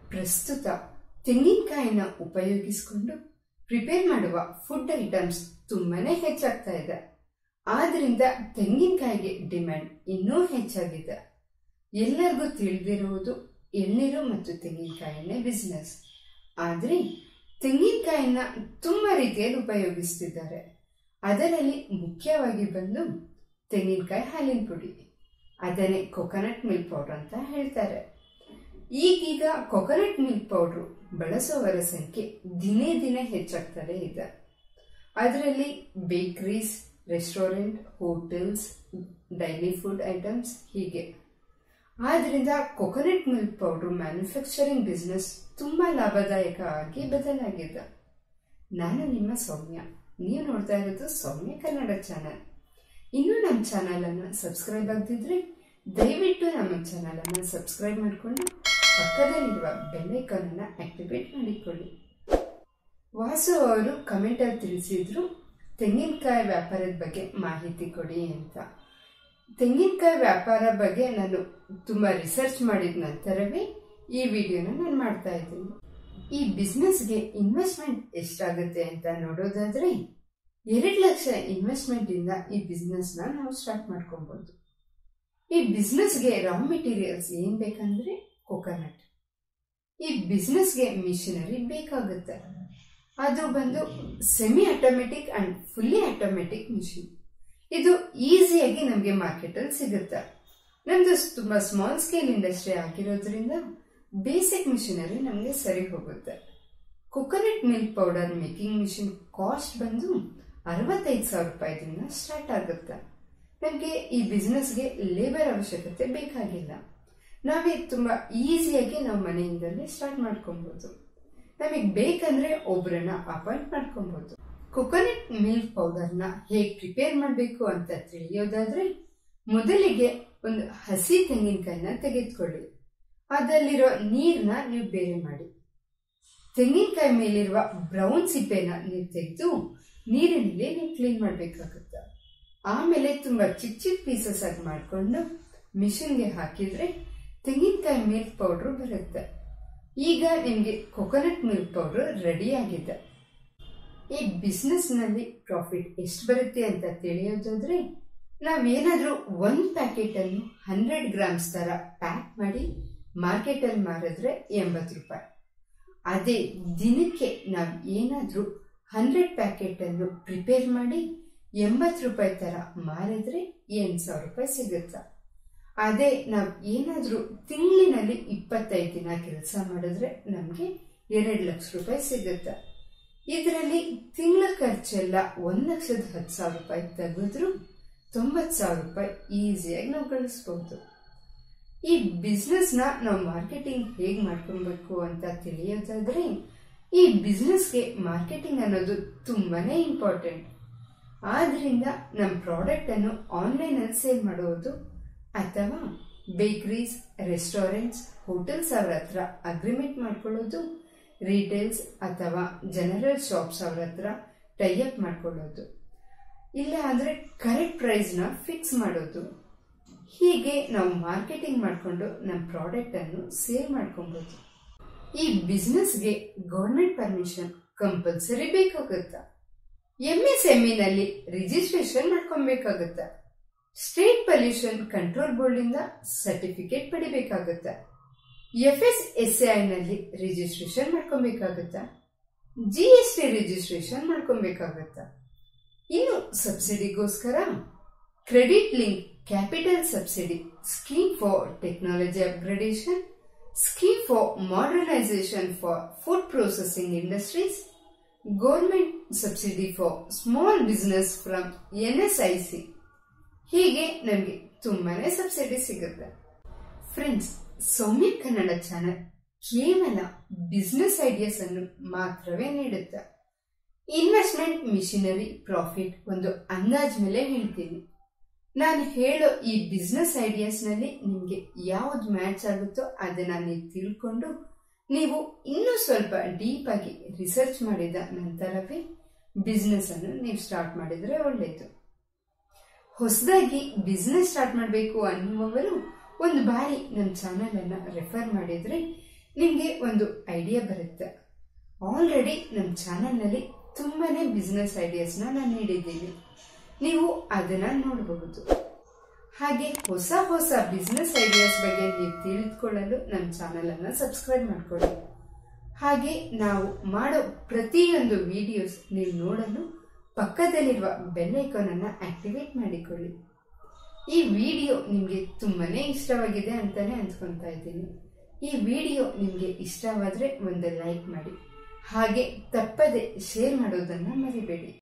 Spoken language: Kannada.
ಪ್ರಸ್ತುತ ತೆಂಗಿನಕಾಯಿನ ಉಪಯೋಗಿಸಿಕೊಂಡು ಪ್ರಿಪೇರ್ ಮಾಡುವ ಫುಡ್ ಐಟಮ್ಸ್ ತುಂಬಾನೇ ಹೆಚ್ಚಾಗ್ತಾ ಇದೆ ಆದ್ರಿಂದ ತೆಂಗಿನಕಾಯಿಗೆ ಡಿಮ್ಯಾಂಡ್ ಇನ್ನೂ ಹೆಚ್ಚಾಗಿದೆ ಎಲ್ಲರಿಗೂ ತಿಳಿದಿರುವುದು ಎಳ್ನೀರು ಮತ್ತು ತೆಂಗಿನಕಾಯಿನೇ ಬಿಸ್ನೆಸ್ ಆದ್ರೆ ತೆಂಗಿನಕಾಯಿನ ತುಂಬಾ ರೀತಿಯಲ್ಲಿ ಉಪಯೋಗಿಸ್ತಿದ್ದಾರೆ ಅದರಲ್ಲಿ ಮುಖ್ಯವಾಗಿ ಬಂದು ತೆಂಗಿನಕಾಯಿ ಹಾಲಿನ ಪುಡಿ ಅದನ್ನೇ ಕೊಕೊನಟ್ ಮಿಲ್ಕ್ ಪೌಡರ್ ಅಂತ ಹೇಳ್ತಾರೆ ಈಗೀಗ ಕೊಕೊನಟ್ ಮಿಲ್ಕ್ ಪೌಡ್ರು ಬಳಸುವವರ ಸಂಖ್ಯೆ ದಿನೇ ದಿನೇ ಹೆಚ್ಚಾಗ್ತಲೇ ಇದೆ ಅದರಲ್ಲಿ bakeries restaurant hotels daily food items ಹೀಗೆ ಆದ್ರಿಂದ coconut milk powder manufacturing business ತುಂಬಾ ಲಾಭದಾಯಕ ಆಗಿ ಬದಲಾಗಿದೆ ನಾನು ನಿಮ್ಮ ಸೌಮ್ಯ ನೀವು ನೋಡ್ತಾ ಇರೋದು ಸೌಮ್ಯ ಕನ್ನಡ ಚಾನಲ್ ಇನ್ನೂ ನಮ್ಮ ಚಾನಲ್ ಅನ್ನು ಸಬ್ಸ್ಕ್ರೈಬ್ ಆಗದಿದ್ರೆ ದಯವಿಟ್ಟು ನಮ್ಮ ಚಾನಲ್ ಅನ್ನು ಸಬ್ಸ್ಕ್ರೈಬ್ ಮಾಡಿಕೊಂಡು ಪಕ್ಕದಲ್ಲಿರುವ ಬೆಲ್ಲೈಕಾನ್ ಅನ್ನ ಆಕ್ಟಿವೇಟ್ ಮಾಡಿಕೊಳ್ಳಿ ವಾಸು ಅವರು ಕಮೆಂಟ್ ಅಲ್ಲಿ ತಿಳಿಸಿದ್ರು ತೆಂಗಿನಕಾಯಿ ವ್ಯಾಪಾರದ ಬಗ್ಗೆ ಮಾಹಿತಿ ಕೊಡಿ ಅಂತ ತೆಂಗಿನಕಾಯಿ ವ್ಯಾಪಾರ ಬಗ್ಗೆ ನಾನು ತುಂಬಾ ರಿಸರ್ಚ್ ಮಾಡಿದ ನಂತರವೇ ಈ ವಿಡಿಯೋನ ನಾನು ಮಾಡ್ತಾ ಇದ್ದೀನಿ ಈ ಬಿಸ್ನೆಸ್ಗೆ ಇನ್ವೆಸ್ಟ್ಮೆಂಟ್ ಎಷ್ಟಾಗುತ್ತೆ ಅಂತ ನೋಡೋದಾದ್ರೆ ಎರಡು ಲಕ್ಷ ಇನ್ವೆಸ್ಟ್ಮೆಂಟ್ ಇಂದ ಈ ಬಿಸ್ನೆಸ್ ನ ನಾವು ಸ್ಟಾರ್ಟ್ ಮಾಡ್ಕೊಬಹುದು ಈ ಬಿಸ್ನೆಸ್ಗೆ ರಾ ಮೆಟೀರಿಯಲ್ಸ್ ಏನ್ ಬೇಕಂದ್ರೆ ಕೊಕೊನಟ್ ಈ ಬಿಸ್ನೆಸ್ಗೆ ಮಿಷಿನರಿ ಬೇಕಾಗುತ್ತೆ ಅದು ಬಂದು semi automatic and fully automatic machine ಇದು ಈಸಿಯಾಗಿ ನಮಗೆ ಮಾರ್ಕೆಟ್ ಅಲ್ಲಿ ಸಿಗುತ್ತೆ ನಮ್ದು ತುಂಬಾ ಸ್ಮಾಲ್ ಸ್ಕೇಲ್ ಇಂಡಸ್ಟ್ರಿ ಆಗಿರೋದ್ರಿಂದ ಬೇಸಿಕ್ ಮಿಷಿನರಿ ನಮಗೆ ಸರಿ ಹೋಗುತ್ತೆ coconut milk powder making machine cost ಬಂದು ಅರವತ್ತೈದು ಸಾವಿರ ರೂಪಾಯಿದಿಂದ ಸ್ಟಾರ್ಟ್ ಆಗುತ್ತೆ ನಮಗೆ ಈ ಬಿಸ್ನೆಸ್ಗೆ ಲೇಬರ್ ಅವಶ್ಯಕತೆ ಬೇಕಾಗಿಲ್ಲ ನಾವೇ ತುಂಬಾ ಈಸಿಯಾಗಿ ನಾವು ಮನೆಯಿಂದಲೇ ಸ್ಟಾರ್ಟ್ ಮಾಡ್ಕೊಬಹುದು ನಮಗೆ ಬೇಕಂದ್ರೆ ಒಬ್ಬರನ್ನ ಅಪಾಯಿಂಟ್ ಮಾಡ್ಕೊಬಹುದು ಕೊಕೊನಟ್ ಮಿಲ್ಕ್ ಪೌಡರ್ನ ಹೇಗೆ ಪ್ರಿಪೇರ್ ಮಾಡಬೇಕು ಅಂತ ತಿಳಿಯೋದಾದ್ರೆ ಮೊದಲಿಗೆ ಒಂದು ಹಸಿ ತೆಂಗಿನಕಾಯಿನ ತೆಗೆದುಕೊಳ್ಳಿ ಅದರಲ್ಲಿರೋ ನೀರನ್ನ ನೀವು ಬೇರೆ ಮಾಡಿ ತೆಂಗಿನಕಾಯಿ ಮೇಲಿರುವ ಬ್ರೌನ್ ಸಿಪ್ಪೆನ ನೀವು ತೆಗೆದು ನೀರಿನಲ್ಲಿ ನೀವು ಕ್ಲೀನ್ ಮಾಡಬೇಕಾಗುತ್ತೆ ಆಮೇಲೆ ತುಂಬಾ ಚಿಕ್ಕ ಚಿಕ್ಕ ಪೀಸಸ್ ಆಗಿ ಮಾಡಿಕೊಂಡು ಮಿಷಿನ್ಗೆ ಹಾಕಿದ್ರೆ ತೆಂಗಿನಕಾಯಿ ಮಿಲ್ಕ್ ಪೌಡರ್ ಬರುತ್ತೆ ಈಗ ನಿಮಗೆ ಕೊಕೊನಟ್ ಮಿಲ್ಕ್ ಪೌಡರ್ ರೆಡಿ ಆಗಿದೆ ಈ ಬಿಸ್ನೆಸ್ ನಲ್ಲಿ ಪ್ರಾಫಿಟ್ ಎಷ್ಟು ಬರುತ್ತೆ ಅಂತ ತಿಳಿಯೋದಾದ್ರೆ ನಾವೇನಾದ್ರೂ ಒಂದ್ ಪ್ಯಾಕೆಟ್ ಅನ್ನು ಹಂಡ್ರೆಡ್ ಗ್ರಾಮ್ಸ್ ತರ ಪ್ಯಾಕ್ ಮಾಡಿ ಮಾರ್ಕೆಟ್ ಅಲ್ಲಿ ಮಾರಿದ್ರೆ ಎಂಬತ್ತು ರೂಪಾಯಿ ಅದೇ ದಿನಕ್ಕೆ ನಾವು ಏನಾದ್ರೂ ಹಂಡ್ರೆಡ್ ಪ್ಯಾಕೆಟ್ ಅನ್ನು ಪ್ರಿಪೇರ್ ಮಾಡಿ ಎಂಬತ್ತು ರೂಪಾಯಿ ತರ ಮಾರಿದ್ರೆ ಎಂಟು ಸಾವಿರ ರೂಪಾಯಿ ಸಿಗುತ್ತೆ ಅದೇ ನಾವು ಏನಾದ್ರೂ ತಿಂಗಳಿನಲ್ಲಿ ಇಪ್ಪತ್ತೈದು ದಿನ ಕೆಲಸ ಮಾಡಿದ್ರೆ ನಮಗೆ ಎರಡು ಲಕ್ಷ ರೂಪಾಯಿ ಸಿಗುತ್ತೆ ಇದರಲ್ಲಿ ತಿಂಗಳ ಖರ್ಚೆಲ್ಲ ಒಂದ್ ಲಕ್ಷದ ಹತ್ತು ಸಾವಿರ ರೂಪಾಯಿ ತೆಗೆದ್ರು ತೊಂಬತ್ತು ಸಾವಿರ ರೂಪಾಯಿ ಈಸಿಯಾಗಿ ನಾವು ಗಳಿಸ್ಬಹುದು ಈ ಬಿಸ್ನೆಸ್ ನ ನಾವು ಮಾರ್ಕೆಟಿಂಗ್ ಹೇಗ್ ಮಾಡ್ಕೊಬೇಕು ಅಂತ ತಿಳಿಯೋದಾದ್ರೆ ಈ ಬಿಸ್ನೆಸ್ಗೆ ಮಾರ್ಕೆಟಿಂಗ್ ಅನ್ನೋದು ತುಂಬಾನೇ ಇಂಪಾರ್ಟೆಂಟ್ ಆದ್ರಿಂದ ನಮ್ಮ ಪ್ರಾಡಕ್ಟ್ ಅನ್ನು ಆನ್ಲೈನ್ ಅಲ್ಲಿ ಸೇಲ್ ಮಾಡುವುದು ಅಥವಾ ಬೇಕರೀಸ್ ರೆಸ್ಟೋರೆಂಟ್ಸ್ ಹೋಟೆಲ್ಸ್ ಅವರ ಹತ್ರ ಅಗ್ರಿಮೆಂಟ್ ಮಾಡ್ಕೊಳ್ಳೋದು ರಿಟೇಲ್ಸ್ ಅಥವಾ ಜನರಲ್ ಶಾಪ್ಸ್ ಅವರ ಹತ್ರ ಟೈಅಪ್ ಮಾಡ್ಕೊಳ್ಳೋದು ಇಲ್ಲ ಅಂದ್ರೆ ಕರೆಕ್ಟ್ ಪ್ರೈಸ್ ನ ಫಿಕ್ಸ್ ಮಾಡೋದು ಹೀಗೆ ನಾವು ಮಾರ್ಕೆಟಿಂಗ್ ಮಾಡಿಕೊಂಡು ನಮ್ಮ ಪ್ರಾಡಕ್ಟ್ ಅನ್ನು ಸೇಲ್ ಮಾಡ್ಕೊಬಹುದು ಈ ಬಿಸ್ನೆಸ್ಗೆ ಗೌರ್ಮೆಂಟ್ ಪರ್ಮಿಷನ್ ಕಂಪಲ್ಸರಿ ಬೇಕಾಗುತ್ತಾ ಎಂಎಸ್ಎಂಇ ನಲ್ಲಿ ರಿಜಿಸ್ಟ್ರೇಷನ್ ಮಾಡ್ಕೊಬೇಕಾಗುತ್ತಾ ಸ್ಟೇಟ್ ಪೊಲ್ಯೂಷನ್ ಕಂಟ್ರೋಲ್ ಬೋರ್ಡ್ ಇಂದ ಸರ್ಟಿಫಿಕೇಟ್ ಪಡಿಬೇಕಾಗುತ್ತಾ ಎಫ್ ಎಸ್ ಎಸ್ ಐ ನಲ್ಲಿ ರಿಜಿಸ್ಟ್ರೇಷನ್ ಮಾಡ್ಕೊಬೇಕಾಗುತ್ತಾ ಜಿ ಎಸ್ ಟಿ ರಿಜಿಸ್ಟ್ರೇಷನ್ ಮಾಡ್ಕೊಬೇಕಾಗುತ್ತಾ ಇನ್ನು ಸಬ್ಸಿಡಿಗೋಸ್ಕರ credit link capital subsidy scheme for technology upgradation scheme for modernisation for food processing industries government subsidy for small business from NSIC ಹೀಗೆ ನಮಗೆ ತುಂಬಾನೇ ಸಬ್ಸಿಡಿ ಸಿಗುತ್ತೆ ಫ್ರೆಂಡ್ಸ್ ಸೌಮ್ಯ ಕನ್ನಡ ಚಾನೆಲ್ ಕೇವಲ ಬಿಸ್ನೆಸ್ ಐಡಿಯಾಸ್ ಅನ್ನು ಮಾತ್ರವೇ ನೀಡುತ್ತೆ ಇನ್ವೆಸ್ಟ್ಮೆಂಟ್ ಮಿಷಿನರಿ ಪ್ರಾಫಿಟ್ ಒಂದು ಅಂದಾಜ್ ಮೇಲೆ ಹೇಳ್ತೀನಿ ನಾನು ಹೇಳೋ ಈ ಬಿಸ್ನೆಸ್ ಐಡಿಯಾಸ್ ನಲ್ಲಿ ನಿಮ್ಗೆ ಯಾವ್ದು ಮ್ಯಾಚ್ ಆಗುತ್ತೋ ಅದನ್ನ ನೀವು ತಿಳ್ಕೊಂಡು ನೀವು ಇನ್ನೂ ಸ್ವಲ್ಪ ಡೀಪ್ ಆಗಿ ರಿಸರ್ಚ್ ಮಾಡಿದ ನಂತರವೇ ಬಿಸ್ನೆಸ್ ಅನ್ನು ನೀವು ಸ್ಟಾರ್ಟ್ ಮಾಡಿದ್ರೆ ಒಳ್ಳೆಯದು ಹೊಸದಾಗಿ ಬಿಸ್ನೆಸ್ ಸ್ಟಾರ್ಟ್ ಮಾಡಬೇಕು ಅನ್ನುವವರು ಒಂದು ಬಾರಿ ನಮ್ಮ ಚಾನೆಲ್ ಅನ್ನ ರೆಫರ್ ಮಾಡಿದ್ರೆ ನಿಮಗೆ ಒಂದು ಐಡಿಯಾ ಬರುತ್ತೆ ಆಲ್ರೆಡಿ ನಮ್ಮ ಚಾನಲ್ನಲ್ಲಿ ತುಂಬಾನೇ ಬಿಸ್ನೆಸ್ ಐಡಿಯಾಸ್ನ ನಾನು ನೀಡಿದ್ದೀನಿ ನೀವು ಅದನ್ನ ನೋಡಬಹುದು ಹಾಗೆ ಹೊಸ ಹೊಸ ಬಿಸ್ನೆಸ್ ಐಡಿಯಾಸ್ ಬಗ್ಗೆ ನೀವು ತಿಳಿದುಕೊಳ್ಳಲು ನಮ್ಮ ಚಾನಲ್ ಅನ್ನ ಸಬ್ಸ್ಕ್ರೈಬ್ ಮಾಡ್ಕೊಳ್ಳಿ ಹಾಗೆ ನಾವು ಮಾಡೋ ಪ್ರತಿಯೊಂದು ವಿಡಿಯೋಸ್ ನೀವು ನೋಡಲು ಪಕ್ಕದಲ್ಲಿರುವ ಬೆಲ್ ಐಕಾನ್ ಅನ್ನ ಆಕ್ಟಿವೇಟ್ ಮಾಡಿಕೊಳ್ಳಿ ಈ ವಿಡಿಯೋ ನಿಮಗೆ ತುಂಬಾನೇ ಇಷ್ಟವಾಗಿದೆ ಅಂತಾನೆ ಅಂದ್ಕೊಂತಾ ಇದ್ದೀನಿ ಈ ವಿಡಿಯೋ ನಿಮಗೆ ಇಷ್ಟವಾದ್ರೆ ಒಂದು ಲೈಕ್ ಮಾಡಿ ಹಾಗೆ ತಪ್ಪದೆ ಶೇರ್ ಮಾಡೋದನ್ನ ಮರಿಬೇಡಿ